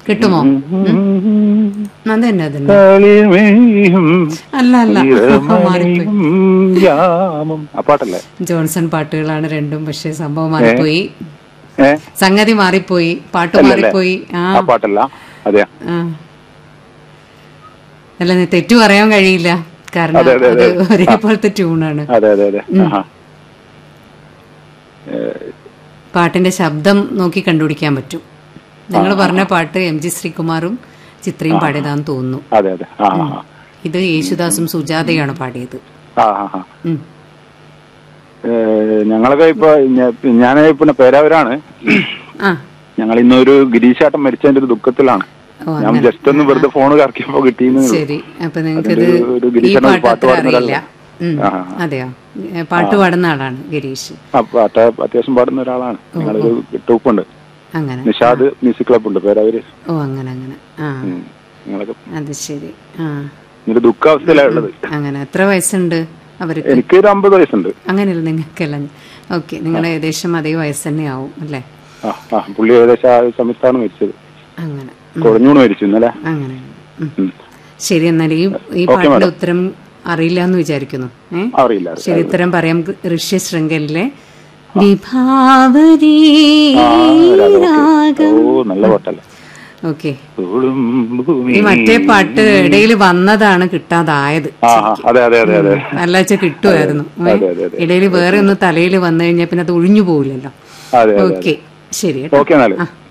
കിട്ടുമോ അതന്നെ അതന്നെ കളിമേയും അല്ല അല്ല മാറിപ്പോയി ഇളമണിയും യാമം ആ പാട്ടല്ലേ ജോൺസൺ പാട്ടുകളാണ് രണ്ടും പക്ഷെ സംഭവം മാറിപ്പോയി ഏ സംഗതി മാറിപ്പോയി പാട്ട് മാറിപ്പോയി ആ ആ പാട്ടല്ല അതെയാ ആ. അല്ല നീ തെറ്റു പറയാൻ കഴിയില്ല കാരണം അതെ, അതെ, അത് അതെ. ഒരേപോലത്തെ ട്യൂണാണ് അതെ അതെ അതെ ആഹാ. പാട്ടിന്റെ ശബ്ദം നോക്കി കണ്ടുപിടിക്കാൻ പറ്റും നിങ്ങൾ പറഞ്ഞ പാട്ട് എം ജി ശ്രീകുമാറും ചിത്രയും പാടിയതാന്ന് തോന്നുന്നു അതെ അതെ ആ ആ, ആ. ഇത് യേശുദാസും സുജാതയാണ് പാടിയത് ആ ആ ആ ഉം. ഏ, ഞങ്ങളൊക്കെ ഇപ്പൊ ഞാൻ പിന്നെ പേരാവരാണ് ആ ഞങ്ങൾ ഇന്നൊരു ഗിരീശാട്ടം മരിച്ചതിന്റെ ഒരു ദുഃഖത്തിലാണ് ഓ ഞാൻ അങ്ങനെ ജസ്റ്റ് ഒന്ന് വെറുതെ ഫോൺ കറക്കിയപ്പോ കിട്ടിയെന്ന് ശരി അപ്പൊ നിങ്ങൾക്ക് അതിന്റെ ഇത് ഒരു ഈ ഗിരീശൻ ഒരു പാട്ട് പാട്ട് അത്ര പാടുന്ന അറിയില്ല ഉം. ആ, ആ. അതെയോ ഏ, പാട്ട് പാടുന്ന ആളാണ് ഗിരീഷ് ആ പാട്ട് അത്യാവശ്യം പാടുന്ന ഒരാളാണ് ഞങ്ങളൊരു ട്രൂപ്പുണ്ട് അങ്ങനെ നിഷാദ് മ്യൂസിക് ക്ലബ് ഉണ്ട് പേരാവര് ഓ അങ്ങനെ അങ്ങനെ ആ ഉം. ഞങ്ങളൊക്കെ അത് ശരി ആ ഒരു ദുഃഖാവസ്ഥയിലാണ് ഉള്ളത് അങ്ങനെ എത്ര വയസ്സുണ്ട് അവർക്ക് എനിക്ക് ഒരു അമ്പത് വയസ്സുണ്ട് അങ്ങനെയല്ല നിങ്ങൾക്കെല്ലാം ഓക്കെ നിങ്ങൾ ഏകദേശം അതേ വയസ്സ് തന്നെ ആവും അല്ലേ ആ ആ പുള്ളി ഏകദേശം ആ സമയത്താണ് മരിച്ചത് അങ്ങനെ കുഴഞ്ഞൂണ് മരിച്ചു ഇന്നലെ അങ്ങനെ ഉം. ഉം. ശരി എന്നാൽ ഈ ഈ പാട്ടിന്റെ ഉത്തരം അറിയില്ല എന്ന് വിചാരിക്കുന്നു ഏ അറിയില്ല അറിയില്ല. ശരി ഉത്തരം പറയാം ഋഷ്യശൃംഖലിലെ വിഭാവരീ ആ, രാഗം ഓക്കേ. രാഗം ഓ നല്ല പാട്ടല്ലേ ഓക്കെ തോളും ഭൂമി. ഈ മറ്റേ പാട്ട് ഇടയിൽ വന്നതാണ് കിട്ടാതായത് ആ ആ, അതെ അതെ അതെ അതെ അല്ലാച്ച കിട്ടുമായിരുന്നു അതെ, അതെ, അതെ. ഇടയിൽ വേറെ ഒന്ന് തലയിൽ വന്നു കഴിഞ്ഞാൽ പിന്നെ അത് ഒഴിഞ്ഞു പോവില്ലല്ലോ അതെ അതെ ഓക്കെ ശരി കേട്ടോ ഓക്കെ എന്നാല് ആ